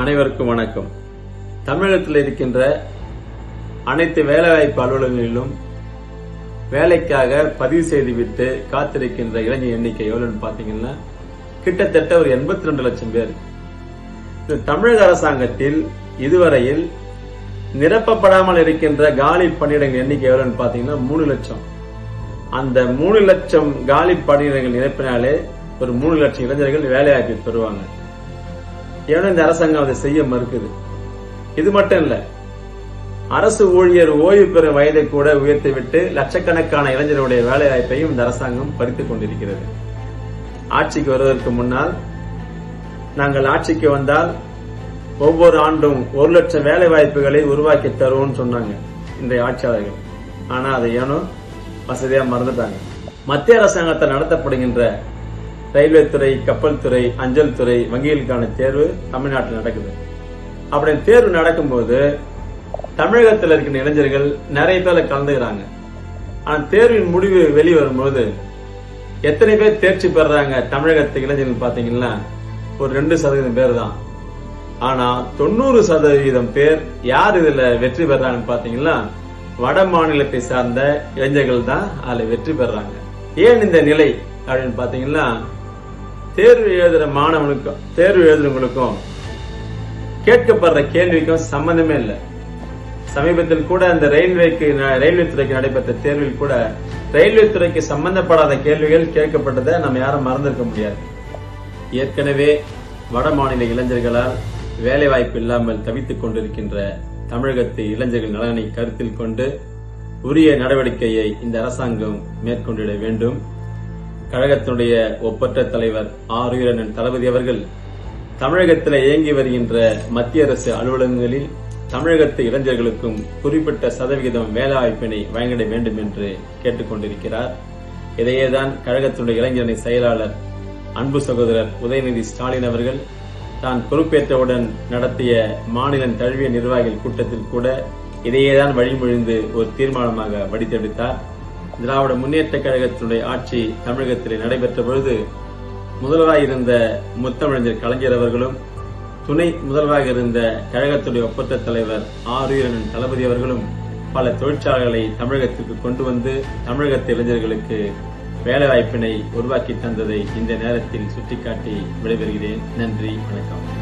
அனைவருக்கும் வணக்கம் தமிழகத்தில் இருக்கின்ற அனைத்து வேலைவாய்ப்பு அலுவலகங்களிலும் வேலைக்காக பதிவு செய்துவிட்டு காத்திருக்கின்ற இளைஞர் எண்ணிக்கை எவ்வளவுன்னு பாத்தீங்கன்னா கிட்டத்தட்ட ஒரு எண்பத்தி ரெண்டு லட்சம் பேர் இது தமிழக அரசாங்கத்தில் இதுவரையில் நிரப்பப்படாமல் இருக்கின்ற காலி பணியிடங்கள் எண்ணிக்கை எவ்வளவுன்னு பாத்தீங்கன்னா மூணு லட்சம் அந்த மூணு லட்சம் காலி பணியிடங்கள் நிரப்பினாலே ஒரு மூணு லட்சம் இளைஞர்கள் வேலைவாய்ப்பு பெறுவாங்க ஏன்னா இந்த அரசாங்கம் அதை செய்ய மறுக்குது இது மட்டும் இல்ல அரசு ஊழியர் ஓய்வு பெறும் வயதை கூட உயர்த்திவிட்டு லட்சக்கணக்கான இளைஞர்களுடைய வேலை வாய்ப்பையும் இந்த அரசாங்கம் பறித்துக் கொண்டிருக்கிறது ஆட்சிக்கு வருவதற்கு முன்னால் நாங்கள் ஆட்சிக்கு வந்தால் ஒவ்வொரு ஆண்டும் ஒரு லட்சம் வேலை வாய்ப்புகளை உருவாக்கி தருவோம்னு சொன்னாங்க இன்றைய ஆட்சியாளர்கள் ஆனா அதை ஏனோ வசதியா மறந்துட்டாங்க மத்திய அரசாங்கத்தால் நடத்தப்படுகின்ற ரயில்வே துறை கப்பல் துறை அஞ்சல் துறை வங்கிகளுக்கான தேர்வு தமிழ்நாட்டில் நடக்குது அப்படி தேர்வு நடக்கும்போது தமிழகத்தில் இருக்கின்ற இளைஞர்கள் நிறைய பேர் கலந்துக்கிறாங்க ஆனா தேர்வின் முடிவு வெளிவரும்போது எத்தனை பேர் தேர்ச்சி பெறாங்க தமிழகத்து இளைஞர்கள் பாத்தீங்கன்னா ஒரு ரெண்டு சதவீதம் பேர் தான் ஆனா தொண்ணூறு சதவீதம் பேர் யார் இதுல வெற்றி பெறாங்கன்னு பாத்தீங்கன்னா வட மாநிலத்தை சார்ந்த இளைஞர்கள் தான் அதுல வெற்றி பெறாங்க ஏன் இந்த நிலை அப்படின்னு பாத்தீங்கன்னா தேர்வு எழுதுற மாணவனுக்கும் தேர்வு எழுதுறவங்களுக்கும் கேட்கப்படுற கேள்விக்கும் சம்பந்தமே இல்லை சமீபத்தில் கூட அந்த ரயில்வேக்கு ரயில்வே துறைக்கு நடைபெற்ற தேர்வில் கூட ரயில்வே துறைக்கு சம்பந்தப்படாத கேள்விகள் கேட்கப்பட்டதை நம்ம யாரும் மறந்திருக்க முடியாது ஏற்கனவே வட மாநில இளைஞர்களால் வேலை வாய்ப்பு இல்லாமல் தவித்துக் கொண்டிருக்கின்ற தமிழகத்து இளைஞர்கள் நலனை கருத்தில் கொண்டு உரிய நடவடிக்கையை இந்த அரசாங்கம் மேற்கொண்டிட வேண்டும் கழகத்தினுடைய ஒப்பற்ற தலைவர் ஆர் வீரனன் தளபதி அவர்கள் தமிழகத்தில் இயங்கி வருகின்ற மத்திய அரசு அலுவலகங்களில் தமிழகத்து இளைஞர்களுக்கும் குறிப்பிட்ட சதவிகிதம் வேலைவாய்ப்பினை வழங்கிட வேண்டும் என்று கேட்டுக்கொண்டிருக்கிறார் இதையேதான் கழகத்தினுடைய இளைஞரணி செயலாளர் அன்பு சகோதரர் உதயநிதி ஸ்டாலின் அவர்கள் தான் பொறுப்பேற்றவுடன் நடத்திய மாநில தழுவிய நிர்வாகிகள் கூட்டத்தில் கூட இதையேதான் வழிமொழிந்து ஒரு தீர்மானமாக வடித்தெடுத்தார் திராவிட முன்னேற்ற கழகத்தினுடைய ஆட்சி தமிழகத்தில் நடைபெற்ற பொழுது முதல்வராக இருந்த முத்தமிழஞ்சர் கலைஞர் அவர்களும் துணை முதல்வராக இருந்த கழகத்துடைய ஒப்பற்ற தலைவர் ஆர் வீரனன் தளபதி அவர்களும் பல தொழிற்சாலைகளை தமிழகத்திற்கு கொண்டு வந்து தமிழகத்து இளைஞர்களுக்கு வேலைவாய்ப்பினை உருவாக்கி தந்ததை இந்த நேரத்தில் சுட்டிக்காட்டி விடைபெறுகிறேன் நன்றி வணக்கம்